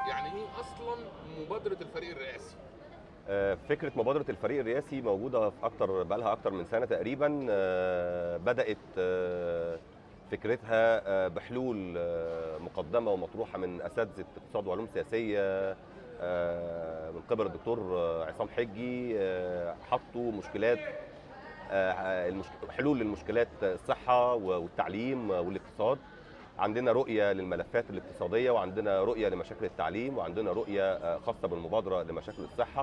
يعني ايه اصلا مبادره الفريق الرئاسي آه، فكره مبادره الفريق الرئاسي موجوده في اكتر بقالها اكتر من سنه تقريبا آه، بدات آه، فكرتها آه، بحلول آه، مقدمه ومطروحه من اساتذه اقتصاد وعلوم سياسيه آه، من قبل الدكتور آه، عصام حجي آه، حطوا مشكلات آه، المشك- حلول للمشكلات الصحه والتعليم والاقتصاد عندنا رؤيه للملفات الاقتصاديه وعندنا رؤيه لمشاكل التعليم وعندنا رؤيه آه، خاصه بالمبادره لمشاكل الصحه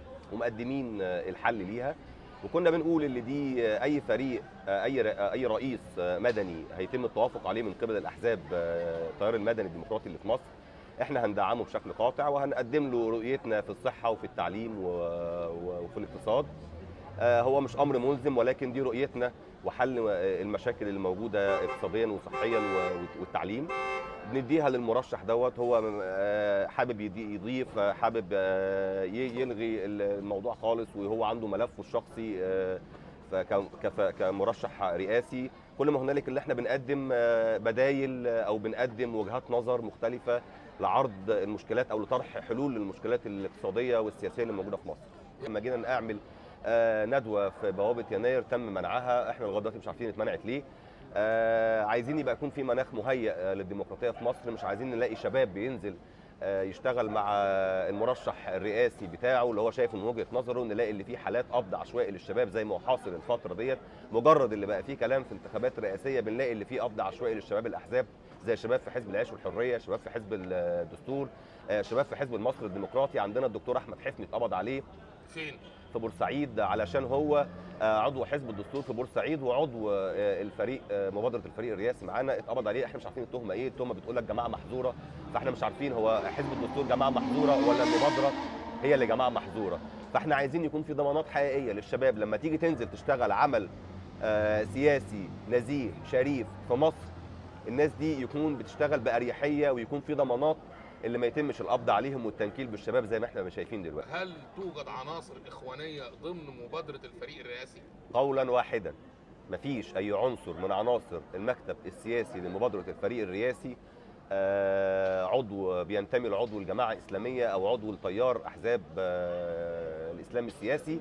ومقدمين آه، الحل ليها وكنا بنقول ان دي آه، اي فريق آه، اي ر- آه، اي رئيس آه، مدني هيتم التوافق عليه من قبل الاحزاب آه، التيار المدني الديمقراطي اللي في مصر احنا هندعمه بشكل قاطع وهنقدم له رؤيتنا في الصحه وفي التعليم و- و- وفي الاقتصاد آه، هو مش امر ملزم ولكن دي رؤيتنا وحل آه، المشاكل اللي موجوده اقتصاديا وصحيا و- والتعليم بنديها للمرشح دوت هو آه، حابب يدي- يضيف آه، حابب آه، ي- يلغي الموضوع خالص وهو عنده ملفه الشخصي آه، فك- كف- كمرشح رئاسي كل ما هنالك اللي احنا بنقدم آه، بدايل آه، او بنقدم وجهات نظر مختلفه لعرض المشكلات او لطرح حلول للمشكلات الاقتصاديه والسياسيه اللي موجوده في مصر لما جينا نعمل آه، ندوه في بوابه يناير تم منعها احنا لغايه دلوقتي مش عارفين اتمنعت ليه آه، عايزين يبقى يكون في مناخ مهيئ آه، للديمقراطيه في مصر مش عايزين نلاقي شباب بينزل آه، يشتغل مع المرشح الرئاسي بتاعه اللي هو شايف من وجهه نظره نلاقي اللي فيه حالات قبض عشوائي للشباب زي ما هو حاصل الفتره ديت مجرد اللي بقى فيه كلام في انتخابات رئاسيه بنلاقي اللي فيه قبض عشوائي للشباب الاحزاب زي شباب في حزب العيش والحريه شباب في حزب الدستور آه، شباب في حزب المصري الديمقراطي عندنا الدكتور احمد حفني اتقبض عليه فين في بورسعيد علشان هو آه، عضو حزب الدستور في بورسعيد وعضو آه، الفريق آه، مبادره الفريق الرئاسي معانا اتقبض عليه احنا مش عارفين التهمه ايه التهمه بتقول لك جماعه محظوره فاحنا مش عارفين هو حزب الدستور جماعه محظوره ولا المبادره هي اللي جماعه محظوره فاحنا عايزين يكون في ضمانات حقيقيه للشباب لما تيجي تنزل تشتغل عمل آه، سياسي نزيه شريف في مصر الناس دي يكون بتشتغل باريحيه ويكون في ضمانات اللي ما يتمش القبض عليهم والتنكيل بالشباب زي ما احنا شايفين دلوقتي هل توجد عناصر اخوانيه ضمن مبادره الفريق الرئاسي قولا واحدا مفيش اي عنصر من عناصر المكتب السياسي لمبادره الفريق الرئاسي آه، عضو بينتمي لعضو الجماعه الاسلاميه او عضو التيار احزاب آه، الاسلام السياسي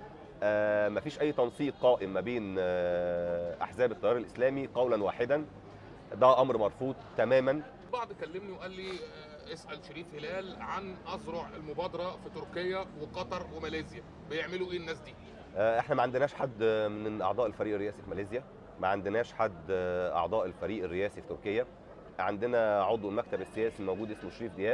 آه، مفيش اي تنسيق قائم ما بين آه، احزاب التيار الاسلامي قولا واحدا ده امر مرفوض تماما بعض كلمني وقال لي آه، اسال شريف هلال عن اذرع المبادره في تركيا وقطر وماليزيا بيعملوا ايه الناس دي آه، احنا ما عندناش حد من اعضاء الفريق الرئاسي في ماليزيا ما عندناش حد آه، اعضاء الفريق الرئاسي في تركيا عندنا عضو المكتب السياسي الموجود اسمه شريف دياب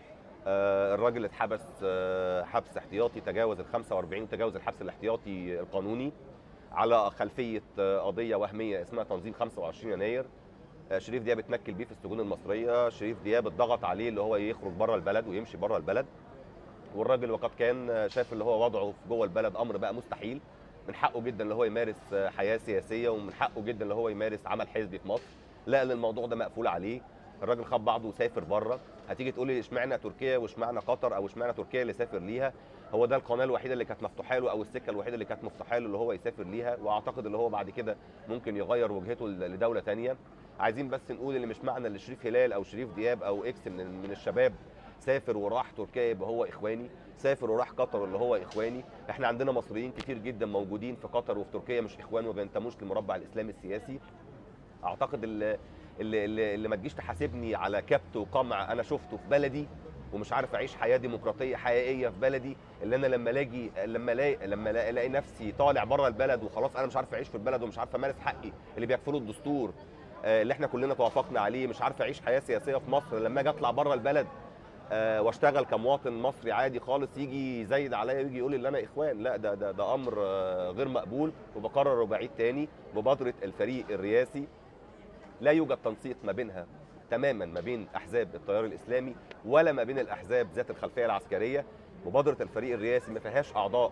آه، الراجل اتحبس آه، حبس احتياطي تجاوز ال 45 تجاوز الحبس الاحتياطي القانوني على خلفيه آه، قضيه وهميه اسمها تنظيم 25 يناير آه، شريف دياب اتنكل بيه في السجون المصريه شريف دياب اتضغط عليه اللي هو يخرج بره البلد ويمشي بره البلد والراجل وقد كان شاف اللي هو وضعه في جوه البلد امر بقى مستحيل من حقه جدا اللي هو يمارس حياه سياسيه ومن حقه جدا اللي هو يمارس عمل حزبي في مصر لقى ان الموضوع ده مقفول عليه الراجل خد بعضه وسافر بره هتيجي تقول لي اشمعنى تركيا واشمعنى قطر او اشمعنى تركيا اللي سافر ليها هو ده القناه الوحيده اللي كانت مفتوحه له او السكه الوحيده اللي كانت مفتوحه له اللي هو يسافر ليها واعتقد اللي هو بعد كده ممكن يغير وجهته لدوله تانية عايزين بس نقول ان مش معنى ان شريف هلال او شريف دياب او اكس من من الشباب سافر وراح تركيا يبقى هو اخواني سافر وراح قطر اللي هو اخواني احنا عندنا مصريين كتير جدا موجودين في قطر وفي تركيا مش اخوان وما بينتموش للمربع الاسلامي السياسي اعتقد اللي, اللي, اللي, اللي ما تجيش تحاسبني على كبت وقمع انا شفته في بلدي ومش عارف اعيش حياه ديمقراطيه حقيقيه في بلدي اللي انا لما الاقي لما الاقي لما الاقي ألاقي نفسي طالع بره البلد وخلاص انا مش عارف اعيش في البلد ومش عارف امارس حقي اللي بيكفله الدستور آه، اللي احنا كلنا توافقنا عليه مش عارف اعيش حياه سياسيه في مصر لما اجي اطلع بره البلد آه، واشتغل كمواطن مصري عادي خالص يجي يزايد عليا ويجي يقول لي ان انا اخوان لا ده ده, ده امر آه، غير مقبول وبكرر وبعيد تاني مبادره الفريق الرئاسي لا يوجد تنسيق ما بينها تماما ما بين احزاب التيار الاسلامي ولا ما بين الاحزاب ذات الخلفيه العسكريه مبادره الفريق الرئاسي ما فيهاش اعضاء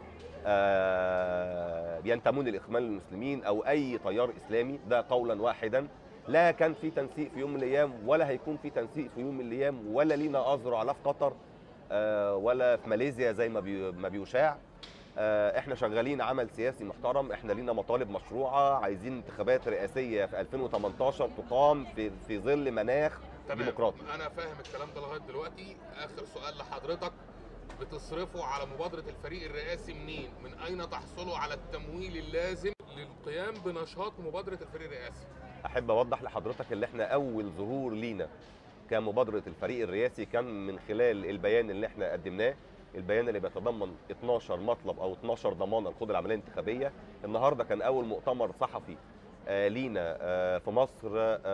آه، بينتمون للاخوان المسلمين او اي تيار اسلامي ده قولا واحدا لا كان في تنسيق في يوم من الايام ولا هيكون في تنسيق في يوم من الايام ولا لينا اذرع لا في قطر آه، ولا في ماليزيا زي ما بي- ما بيشاع آه، احنا شغالين عمل سياسي محترم احنا لينا مطالب مشروعه عايزين انتخابات رئاسيه في 2018 تقام في في ظل مناخ تمام ديمقراطي انا فاهم الكلام ده لغايه دلوقتي اخر سؤال لحضرتك بتصرفوا على مبادره الفريق الرئاسي منين من اين تحصلوا على التمويل اللازم للقيام بنشاط مبادره الفريق الرئاسي احب اوضح لحضرتك اللي احنا اول ظهور لينا كمبادره الفريق الرئاسي كان من خلال البيان اللي احنا قدمناه البيان اللي بيتضمن 12 مطلب او 12 ضمانه لخوض العمليه الانتخابيه النهارده كان اول مؤتمر صحفي آه، لينا آه، في مصر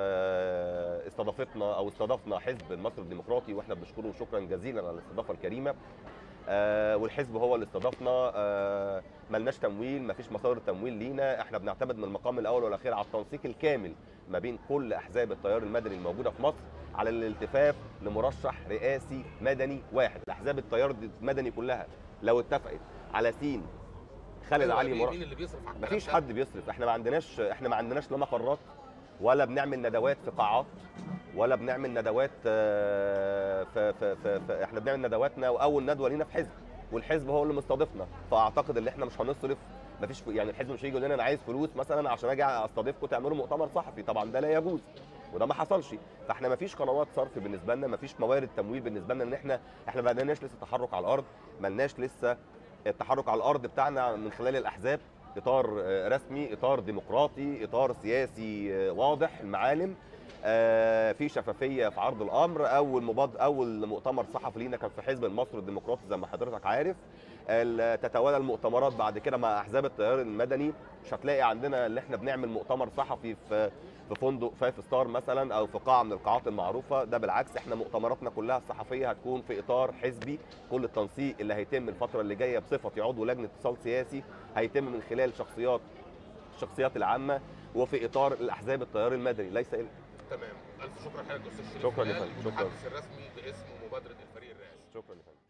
آه، استضافتنا او استضافنا حزب المصري الديمقراطي واحنا بنشكره شكرا جزيلا على الاستضافه الكريمه آه، والحزب هو اللي استضافنا آه، ملناش تمويل مفيش مصادر تمويل لينا احنا بنعتمد من المقام الاول والاخير على التنسيق الكامل ما بين كل احزاب التيار المدني الموجوده في مصر على الالتفاف لمرشح رئاسي مدني واحد احزاب التيار المدني كلها لو اتفقت على سين خالد أيوة، علي مين مرشح مين اللي بيصرف على الكلام مفيش ده؟ حد بيصرف احنا ما عندناش احنا ما عندناش لا مقرات ولا بنعمل ندوات في قاعات ولا بنعمل ندوات آه، في, في, في, في احنا بنعمل ندواتنا واول ندوه لينا في حزب والحزب هو اللي مستضيفنا فاعتقد ان احنا مش هنصرف مفيش يعني الحزب مش هيجي يقول لنا انا عايز فلوس مثلا عشان اجي استضيفكم تعملوا مؤتمر صحفي طبعا ده لا يجوز وده ما حصلش فاحنا مفيش قنوات صرف بالنسبه لنا مفيش موارد تمويل بالنسبه لنا ان احنا احنا ما عندناش لسه تحرك على الارض ملناش لسه التحرك على الارض بتاعنا من خلال الاحزاب اطار آه، رسمي اطار ديمقراطي اطار سياسي آه، واضح المعالم آه، في شفافيه في عرض الامر اول مباد اول مؤتمر صحفي لينا كان في حزب المصري الديمقراطي زي ما حضرتك عارف ال- تتوالى المؤتمرات بعد كده مع احزاب التيار المدني مش هتلاقي عندنا اللي احنا بنعمل مؤتمر صحفي في في فندق فايف ستار مثلا او في قاعه من القاعات المعروفه ده بالعكس احنا مؤتمراتنا كلها الصحفيه هتكون في اطار حزبي كل التنسيق اللي هيتم الفتره اللي جايه بصفتي عضو لجنه اتصال سياسي هيتم من خلال شخصيات الشخصيات العامه وفي اطار الاحزاب التيار المدني ليس إلا. تمام الف شكر لحضرتك استاذ شريف شكراً يا هلال، فندم، شكراً. المتحدث الرسمي باسم مبادره الفريق الرئاسي شكرا يا فندم